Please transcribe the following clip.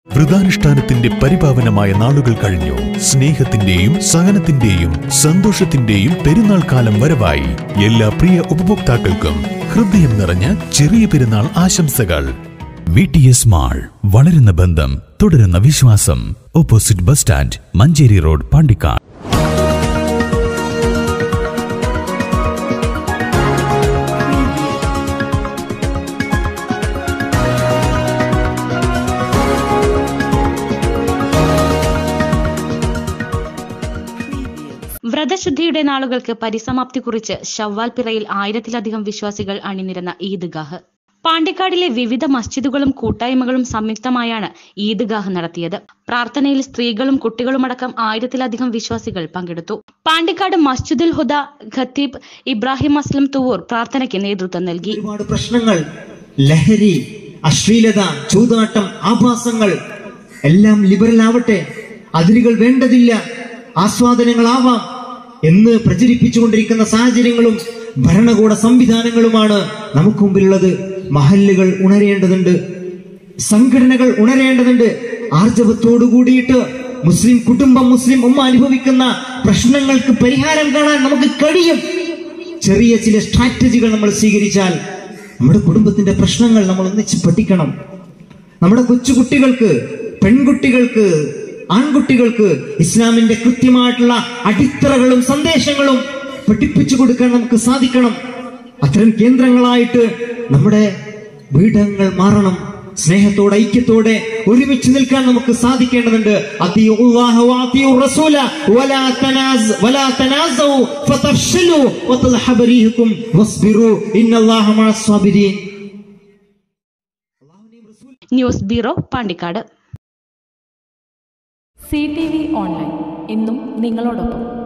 വ്രതാനുഷ്ഠാനത്തിന്റെ പരിപാവനമായ നാളുകൾ കഴിഞ്ഞു സ്നേഹത്തിന്റെയും സഹനത്തിന്റെയും സന്തോഷത്തിന്റെയും പെരുന്നാൾ കാലം വരവായി എല്ലാ പ്രിയ ഉപഭോക്താക്കൾക്കും ഹൃദയം നിറഞ്ഞ ചെറിയ പെരുന്നാൾ ആശംസകൾ വി ടി എസ് മാൾ വളരുന്ന ബന്ധം തുടരുന്ന വിശ്വാസം opposite bus stand Manjeri road Pandikkad വ്രതശുദ്ധിയുടെ നാളുകൾക്ക് പരിസമാപ്തി കുറിച്ച് ഷവ്വാൽ പിറയിൽ ആയിരത്തിലധികം വിശ്വാസികൾ അണിനിരന്ന ഈദ്ഗാഹ് പാണ്ടിക്കാടിലെ വിവിധ മസ്ജിദുകളും കൂട്ടായ്മകളും സംയുക്തമായാണ് ഈദ്ഗാഹ് നടത്തിയത് പ്രാർത്ഥനയിൽ സ്ത്രീകളും കുട്ടികളുമടക്കം ആയിരത്തിലധികം വിശ്വാസികൾ പങ്കെടുത്തു പാണ്ടിക്കാട് മസ്ജിദുൽ ഹുദ ഖത്തീബ് ഇബ്രാഹിം അസ്ലം തുവൂർ പ്രാർത്ഥനയ്ക്ക് നേതൃത്വം നൽകി ഒരുപാട് പ്രശ്നങ്ങൾ ലഹരി അശ്ലീലത ചൂതാട്ടം ആഭാസങ്ങൾ എല്ലാം ലിബറൽ ആവട്ടെ അതിരുകൾ വേണ്ടതില്ല ആസ്വാദനങ്ങളാവാം എന്ന് പ്രചരിപ്പിച്ചുകൊണ്ടിരിക്കുന്ന സാഹചര്യങ്ങളും ഭരണകൂട സംവിധാനങ്ങളുമാണ് നമുക്ക് മുമ്പിലുള്ളത് മഹല്ലുകൾ ഉണരേണ്ടതുണ്ട് സംഘടനകൾ ഉണരേണ്ടതുണ്ട് ആർജവത്തോടു കൂടിയിട്ട് മുസ്ലിം കുടുംബം മുസ്ലിം ഉമ്മ അനുഭവിക്കുന്ന പ്രശ്നങ്ങൾക്ക് പരിഹാരം കാണാൻ നമുക്ക് കഴിയും ചെറിയ ചില സ്ട്രാറ്റജികൾ നമ്മൾ സ്വീകരിച്ചാൽ നമ്മുടെ കുടുംബത്തിന്റെ പ്രശ്നങ്ങൾ നമ്മൾ ഒന്നിച്ച് പഠിക്കണം നമ്മുടെ കൊച്ചുകുട്ടികൾക്ക് പെൺകുട്ടികൾക്ക് ആൺകുട്ടികൾക്ക് ഇസ്ലാമിന്റെ കൃത്യമായിട്ടുള്ള അടിത്തറകളും സന്ദേശങ്ങളും പഠിപ്പിച്ചു കൊടുക്കാൻ നമുക്ക് സാധിക്കണം അത്തരം കേന്ദ്രങ്ങളായിട്ട് നമ്മുടെ വീടങ്ങൾ മാറണം സ്നേഹത്തോടെ ഐക്യത്തോടെ ഒരുമിച്ച് നിൽക്കാൻ നമുക്ക് സാധിക്കേണ്ടതുണ്ട് അത്തിയുല്ലാഹ വഅത്തിയുർ റസൂല വലാ തനാസ് വലാ തനാസു ഫതഫ്ശലു വതദ്ഹബ റീഹുക്കും വസ്ബിറു ഇന്നല്ലാഹ മഅസ് സാബിരീൻ news bureau Pandikkad C T V online എന്നും നിങ്ങളോടൊപ്പം